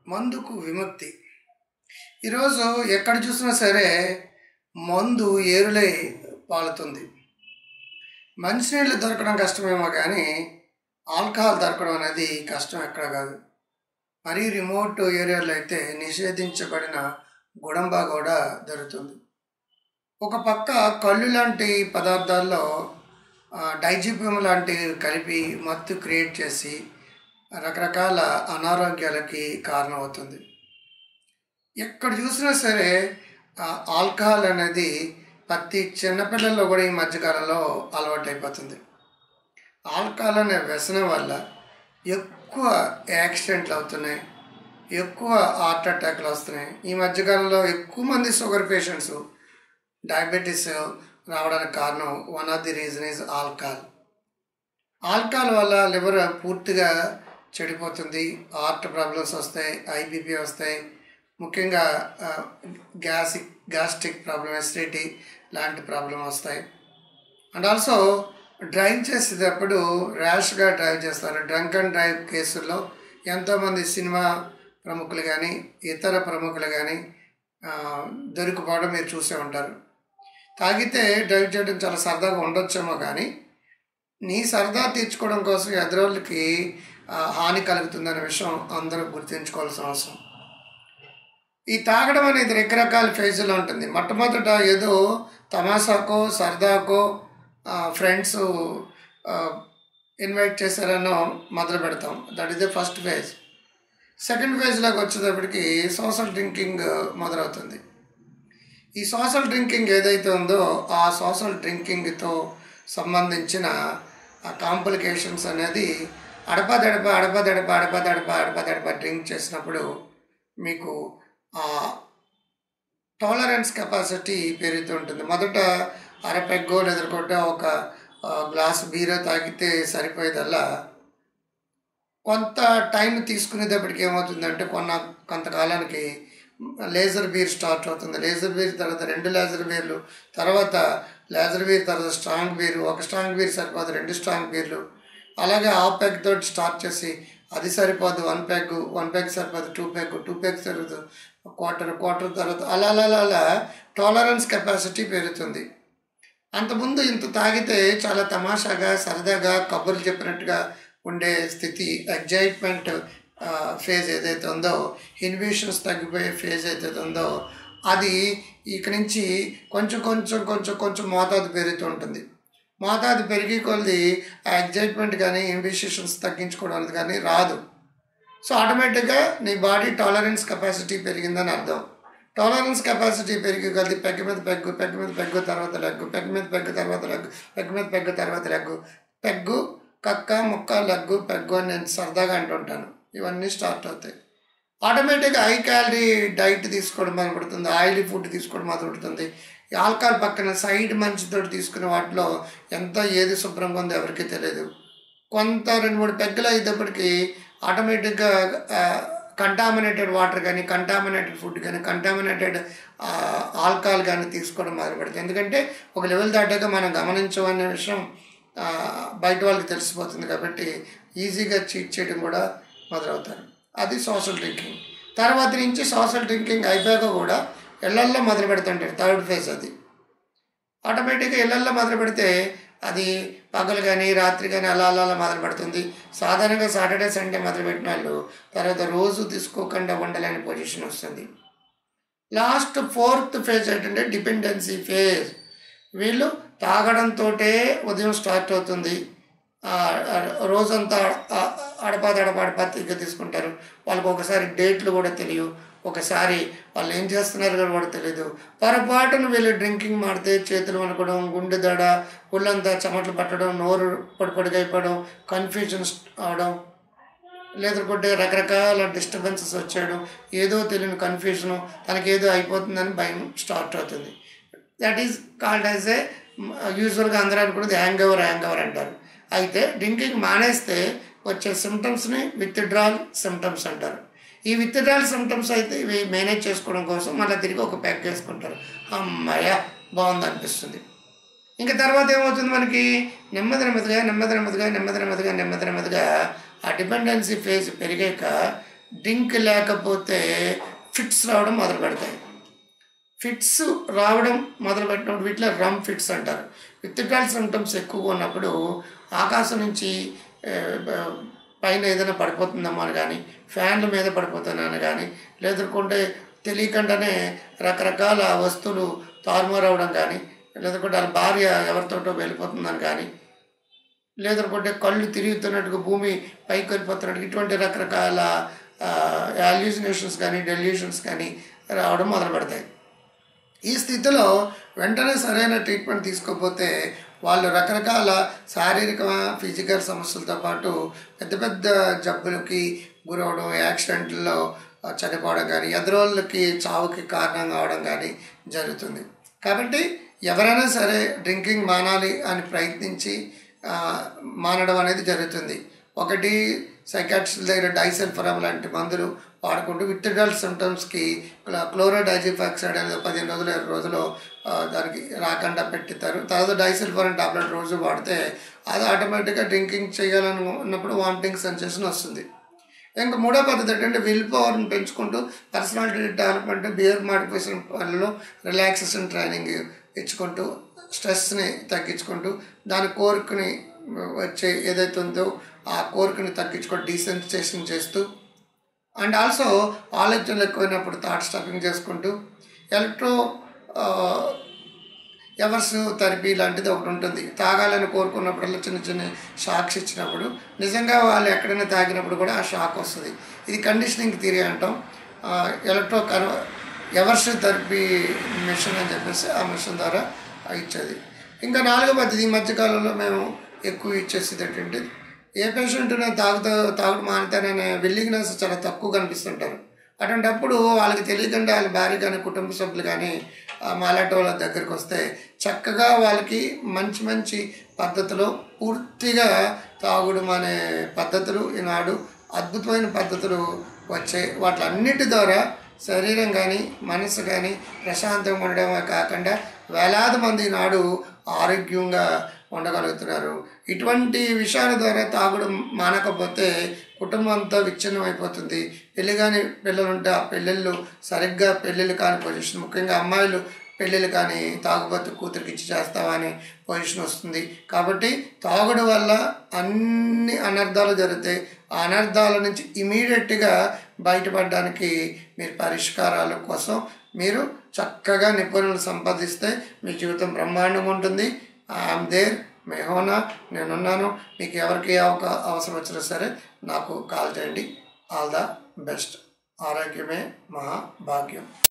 మందుకు విముక్తి ఈరోజు ఎక్కడ చూసినా సరే మందు ఏరులై పాలుతుంది మంచినీళ్ళు దొరకడం కష్టమేమో కానీ ఆల్కహాల్ దొరకడం అనేది కష్టం ఎక్కడ కాదు మరీ రిమోట్ ఏరియాలో అయితే నిషేధించబడిన గుడంబా కూడా దొరుకుతుంది ఒక పక్క కళ్ళు లాంటి పదార్థాల్లో డైజిపియం లాంటివి కలిపి మత్తు క్రియేట్ చేసి రకరకాల అనారోగ్యాలకి కారణమవుతుంది ఎక్కడ చూసినా సరే ఆల్కహాల్ అనేది ప్రతి చిన్నపిల్లల్లో కూడా ఈ మధ్యకాలంలో అలవాటు అయిపోతుంది ఆల్కహాల్ అనే వ్యసనం వల్ల ఎక్కువ యాక్సిడెంట్లు అవుతున్నాయి ఎక్కువ హార్ట్ అటాక్లు వస్తున్నాయి ఈ మధ్యకాలంలో ఎక్కువ మంది షుగర్ పేషెంట్స్ డయాబెటీస్ రావడానికి కారణం one of the reason is alcohol alcohol వల్ల లివర్ పూర్తిగా చెడిపోతుంది హార్ట్ ప్రాబ్లమ్స్ వస్తాయి ఐబీపీ వస్తాయి ముఖ్యంగా గ్యాసిక్ గ్యాస్ట్రిక్ ప్రాబ్లమ్ ఎసిడిటీ లాంటి ప్రాబ్లం వస్తాయి అండ్ ఆల్సో డ్రైవ్ చేసేటప్పుడు ర్యాష్గా డ్రైవ్ చేస్తారు డ్రంక్ అండ్ డ్రైవ్ కేసుల్లో ఎంతోమంది సినిమా ప్రముఖులు కానీ ఇతర ప్రముఖులు కానీ దొరికిపోవడం మీరు చూసే ఉంటారు తాగితే డ్రైవ్ చేయడం చాలా సరదాగా ఉండొచ్చేమో కానీ నీ సరదా తీర్చుకోవడం కోసం ఎదురోళ్ళకి హాని కలుగుతుందనే విషయం అందరూ గుర్తుంచుకోవాల్సిన అవసరం ఈ తాగడం అనేది రకరకాల ఫేజ్లో ఉంటుంది మొట్టమొదట ఏదో తమాషాకో సరదాకో ఫ్రెండ్స్ ఇన్వైట్ చేశారనో మొదలు పెడతాం that is the first phase second ఫేజ్లోకి వచ్చేటప్పటికి సోషల్ డ్రింకింగ్ మొదలవుతుంది ఈ సోషల్ డ్రింకింగ్ ఏదైతే ఉందో ఆ సోషల్ డ్రింకింగ్తో సంబంధించిన కాంప్లికేషన్స్ అనేది అడపదడప అడపదడప అడపదడప అడపదడప డ్రింక్ చేసినప్పుడు మీకు ఆ టాలరెన్స్ కెపాసిటీ పెరుగుతూ ఉంటుంది మొదట అరపెగ్గో ఎదుర్కొంటే ఒక గ్లాస్ బీరో తాగితే సరిపోయేదల్లా కొంత టైం తీసుకునేటప్పటికి ఏమవుతుందంటే కొన్న కొంతకాలానికి లేజర్ బీర్ స్టార్ట్ అవుతుంది లేజర్ బీర్ తర్వాత రెండు లేజర్ బీర్లు తర్వాత లేజర్ బీర్ తర్వాత స్ట్రాంగ్ బీర్ ఒక స్ట్రాంగ్ బీర్ సరిపోదు రెండు స్ట్రాంగ్ బీర్లు అలాగే ఆ పెగ్ తోటి స్టార్ట్ చేసి అది సరిపోదు వన్ పెగ్ వన్ పెగ్ సరిపోదు టూ పెగ్ టూ పెగ్ సరిపోదు క్వార్టర్ క్వార్టర్ తర్వాత అలా అలా అలా టాలరెన్స్ కెపాసిటీ పెరుగుతుంది అంతకుముందు ఇంత తాగితే చాలా తమాషాగా సరదాగా కబుర్లు చెప్పినట్టుగా ఉండే స్థితి ఎగ్జైట్మెంట్ ఫేజ్ ఏదైతే ఉందో ఇన్విషన్స్ తగ్గిపోయే ఫేజ్ ఏదైతే ఉందో అది ఇక నుంచి కొంచెం కొంచెం కొంచెం కొంచెం మోతాదు పెరుగుతూ ఉంటుంది మోతాదు పెరిగి కొలది ఆ ఎగ్జైట్మెంట్ కానీ ఇన్విషన్స్ తగ్గించుకోవడం అనేది కానీ రాదు సో ఆటోమేటిక్గా నీ బాడీ టాలరెన్స్ కెపాసిటీ పెరిగిందని అర్థం టాలరెన్స్ కెపాసిటీ పెరిగి కొద్ది పెగ్గు మీద పెగ్గు పెగ్గు మీద పెగ్గు తర్వాత లెగ్గు పెగ్గు మీద పెగ్గు తర్వాత లెగ్గు పెగ్గు మీద పెగ్గు తర్వాత లెగ్గు పెగ్గు కక్క ముక్క లెగ్గు పెగ్గు అని నేను సరదాగా అంటుంటాను ఇవన్నీ స్టార్ట్ అవుతాయి ఆటోమేటిక్గా హై క్యాలరీ డైట్ తీసుకోవడం మొదలుపెడుతుంది ఆయిలీ ఫుడ్ తీసుకోవడం మొదలుపెడుతుంది ఆల్కహాల్ పక్కన సైడ్ మంచితో తీసుకునే వాటిలో ఎంత ఏది శుభ్రంగా ఉందో ఎవరికీ తెలియదు కొంత రెండు మూడు పెగ్గలు అయ్యేటప్పటికి ఆటోమేటిక్గా కంటామినేటెడ్ వాటర్ కానీ కంటామినేటెడ్ ఫుడ్ కానీ కంటామినేటెడ్ ఆల్కహాల్ కానీ తీసుకోవడం మొదలుపెడుతుంది ఎందుకంటే ఒక లెవెల్ దాటాక మనం గమనించమనే విషయం బయట వాళ్ళకి తెలిసిపోతుంది కాబట్టి ఈజీగా చీట్ చేయడం కూడా మొదలవుతారు అది సోషల్ డ్రింకింగ్ తర్వాత నుంచి సోషల్ డ్రింకింగ్ అయిపోయాక కూడా ఇళ్లల్లో మొదలు పెడుతుంటారు థర్డ్ ఫేజ్ అది ఆటోమేటిక్గా ఇళ్లల్లో మొదలు పెడితే అది పగలు కానీ రాత్రి కానీ అలా అలా అలా మొదలు పెడుతుంది సాధారణంగా సాటర్డే సండే మొదలు పెట్టిన వాళ్ళు తర్వాత రోజు తీసుకోకుండా ఉండలేని పొజిషన్ వస్తుంది లాస్ట్ ఫోర్త్ ఫేజ్ ఏంటంటే డిపెండెన్సీ ఫేజ్ వీళ్ళు తాగడంతో ఉదయం స్టార్ట్ అవుతుంది రోజంతా అడపాదడప అడపాతిగా తీసుకుంటారు వాళ్ళకి ఒకసారి డేట్లు కూడా తెలియవు ఒకసారి వాళ్ళు ఏం చేస్తున్నారు కూడా తెలియదు పొరపాటున వీళ్ళు డ్రింకింగ్ మాడితే చేతులు వణకడం గుండె దడ ఒళ్ళంతా చెమటలు పట్టడం నోరు పొడి పొడిగా అయిపోవడం కన్ఫ్యూజన్ అవడం లేదంటే రకరకాల డిస్టర్బెన్సెస్ వచ్చేయడం ఏదో తెలియని కన్ఫ్యూజను తనకి ఏదో అయిపోతుందని భయం స్టార్ట్ అవుతుంది that is called as a యూజువల్గా అందరూ అనుకున్నది హ్యాంగ్ ఓవర్ హ్యాంగ్ ఓవర్ అంటారు అయితే డ్రింకింగ్ మానేస్తే వచ్చే సిమ్టమ్స్ని విత్డ్రాల్ సిమ్టమ్స్ అంటారు ఈ విత్డ్రాల్ సిమ్టమ్స్ అయితే ఇవి మేనేజ్ చేసుకోవడం కోసం మళ్ళీ తిరిగి ఒక ప్యాక్ వేసుకుంటారు అమ్మాయ బాగుంది అనిపిస్తుంది ఇంకా తర్వాత ఏమవుతుంది మనకి నెమ్మది నెమ్మదిగా నెమ్మది నెమ్మదిగా నెమ్మది నెమ్మదిగా నెమ్మది నెమ్మదిగా ఆ డిపెండెన్సీ ఫేజ్ పెరిగాక డ్రింక్ లేకపోతే ఫిట్స్ రావడం మొదలు పెడతాయి ఫిట్స్ రావడం మొదలుపెట్టినప్పుడు వీటిలో రమ్ ఫిట్స్ అంటారు విత్డ్రాల్ సిమ్టమ్స్ ఎక్కువగా ఉన్నప్పుడు ఆకాశం నుంచి ఆ, బ- పైన ఏదైనా పడిపోతుందేమో అని కానీ ఫ్యాన్ల మీద పడిపోతున్నాను కానీ లేదంటే తెలియకుండానే రకరకాల వస్తువులు తారుమారు అవడం కానీ లేదంటే వాళ్ళ భార్య ఎవరితోటో వెళ్ళిపోతుందని కానీ లేదంటే కళ్ళు తిరుగుతున్నట్టుగా భూమి పైకి వెళ్ళిపోతున్నట్టు ఇటువంటి రకరకాల యాల్యూసినేషన్స్ కానీ డెల్యూషన్స్ కానీ రావడం మొదలు పెడతాయి ఈ స్థితిలో వెంటనే సరైన ట్రీట్మెంట్ తీసుకోకపోతే వాళ్ళు రకరకాల శారీరక ఫిజికల్ సమస్యలతో పాటు పెద్ద పెద్ద జబ్బులకి గురవడం యాక్సిడెంట్లో చనిపోవడం కానీ ఎదురోళ్ళకి చావుకి కారణం కావడం కానీ జరుగుతుంది కాబట్టి ఎవరైనా సరే డ్రింకింగ్ మానాలి అని ప్రయత్నించి ఆ, మానడం అనేది జరుగుతుంది ఒకటి సైకాట్రిస్ట్ దగ్గర డైసల్ఫరామ్ లాంటి మందులు వాడుకుంటూ విత్డ్రాల్ సిమ్టమ్స్కి క్లోరోడైజిఫాక్సైడ్ అనేది పదిహేను రోజులు ఇరవై రోజులు ఆ, దానికి రాకుండా పెట్టిస్తారు తర్వాత డైసల్ఫరామ్ టాబ్లెట్ రోజు వాడితే అది ఆటోమేటిక్గా డ్రింకింగ్ చేయాలని ఉన్నప్పుడు వామిటింగ్ సెన్సేషన్ వస్తుంది ఇంకా మూడో పద్ధతి ఏంటంటే విల్ పవర్ని పెంచుకుంటూ పర్సనాలిటీ డెవలప్మెంట్ బిహేవియర్ మాడిఫికేషన్ పనులలో రిలాక్సేషన్ ట్రైనింగ్ ఇచ్చుకుంటూ స్ట్రెస్ని తగ్గించుకుంటూ దాని కోరికని వచ్చే ఏదైతే ఉందో ఆ కోరికని తగ్గించుకుంటూ డీసెన్సిటేషన్ చేస్తూ అండ్ ఆల్సో ఆలోచనలు ఎక్కువైనప్పుడు థాట్ స్టాపింగ్ చేసుకుంటూ ఎలక్ట్రో ఎవర్స్ థెరపీ లాంటిది ఒకటి ఉంటుంది తాగాలని కోరుకున్నప్పుడల్లా చిన్న చిన్న షాక్స్ ఇచ్చినప్పుడు నిజంగా వాళ్ళు ఎక్కడైనా తాగినప్పుడు కూడా ఆ షాక్ వస్తుంది ఇది కండిషనింగ్ థియరీ అంటాం ఎలక్ట్రో కన్వ ఎవర్స్ థెరపీ మిషన్ అని చెప్పేసి ఆ మిషన్ ద్వారా ఇచ్చేది ఇంకా నాలుగో పద్ధతి ఈ మధ్యకాలంలో మేము ఎక్కువ ఇచ్చేసేది ఏంటంటే ఏ పేషెంట్ తాగుతా తాగుడు మానుతాననే విల్లింగ్నెస్ చాలా తక్కువ కనిపిస్తుంటారు అటువంటప్పుడు వాళ్ళకి తెలియకుండా వాళ్ళ భార్య కానీ కుటుంబ సభ్యులు కానీ ఆ మాలాట వాళ్ళ దగ్గరికి వస్తే చక్కగా వాళ్ళకి మంచి మంచి పద్ధతిలో పూర్తిగా తాగుడు అనే పద్ధతులు ఈనాడు అద్భుతమైన పద్ధతులు వచ్చాయి వాటిలన్నిటి ద్వారా శరీరం కానీ మనసు కానీ ప్రశాంతంగా ఉండడమే కాకుండా వేలాది మంది నాడు ఆరోగ్యంగా ఉండగలుగుతున్నారు ఇటువంటి విషయాల ద్వారా తాగుడు మానకపోతే కుటుంబం అంతా విచ్ఛిన్నం అయిపోతుంది పెళ్లి కాని పిల్లలు ఉంటే ఆ పెళ్ళిళ్ళు సరిగ్గా పెళ్ళిళ్ళు కాని పొజిషన్ ముఖ్యంగా అమ్మాయిలు పెళ్ళిళ్ళు కానీ తాగుబోతు కూతురికి ఇచ్చి చేస్తావా అనే పొజిషన్ వస్తుంది కాబట్టి తాగుడు వల్ల అన్ని అనర్థాలు జరుగుతాయి ఆ అనర్థాల నుంచి ఇమీడియట్గా బయటపడడానికి మీరు పరిష్కారాల కోసం మీరు చక్కగా నిపుణులు సంపాదిస్తే మీ జీవితం బ్రహ్మాండంగా ఉంటుంది ఐఎమ్ దేర్ మెహోనా నేనున్నాను మీకు ఎవరికి ఏ అవకా అవసరం వచ్చినా సరే నాకు కాల్ చేయండి ఆల్ ద బెస్ట్ ఆరోగ్యమే మహాభాగ్యం